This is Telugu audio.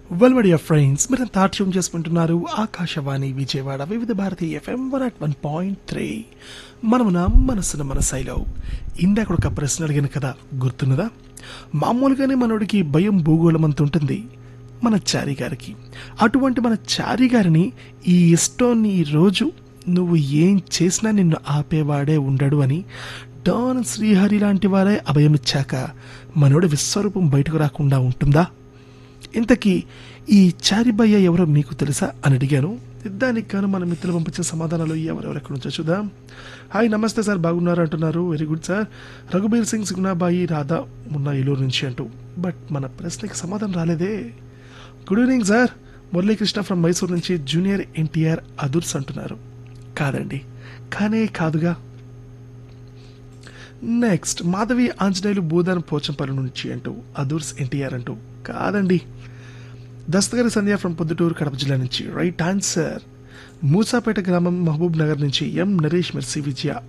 వెల్ మై డియర్ ఫ్రెండ్స్ మీరు తాట్యం చేసుకుంటున్నారు Akashvani Vijayawada Vividh Bharati FM one at one point three మనమున మనసున మనసైలో ఇందాక ఒక ప్రశ్న అడిగాను కదా గుర్తున్నదా మామూలుగానే మనోడికి భయం భూగోళం అంత ఉంటుంది మన చారి గారికి అటువంటి మన చారి గారిని ఈ ఇష్టం ఈ రోజు నువ్వు ఏం చేసినా నిన్ను ఆపేవాడే ఉండడు అని డాన్ శ్రీహరి లాంటి వారే అభయమిచ్చాక మనోడి విశ్వరూపం బయటకు రాకుండా ఉంటుందా ఇంతకీ ఈ చారిబయ్య ఎవరో మీకు తెలుసా అని అడిగాను దానికి గాను మన మిత్రులు పంపించిన సమాధానాలు ఎవరెవరు ఎక్కడి నుంచో చూద్దాం హాయ్ నమస్తే సార్ బాగున్నారు అంటున్నారు very good sir Raghubir Singh సిగ్నాబాయి రాధా ఉన్న ఏలూరు నుంచి అంటూ బట్ మన ప్రశ్నకి సమాధానం రాలేదే good evening sir Muralikrishna from Mysore నుంచి జూనియర్ ఎన్టీఆర్ అదుర్స్ అంటున్నారు కాదండి కానే కాదుగా నెక్స్ట్ మాధవి ఆంజనేయులు భూదాన్ పోచంపల్లి నుంచి అంటూ అదూర్స్ ఎన్టీఆర్ అంటూ కాదండి దస్తగారి సంధ్య ఫ్రమ్ పొద్దుటూరు కడప జిల్లా నుంచి రైట్ ఆన్సర్ మూసాపేట గ్రామం మహబూబ్ నగర్ నుంచి ఎం నరేష్ మెర్సీ విజయ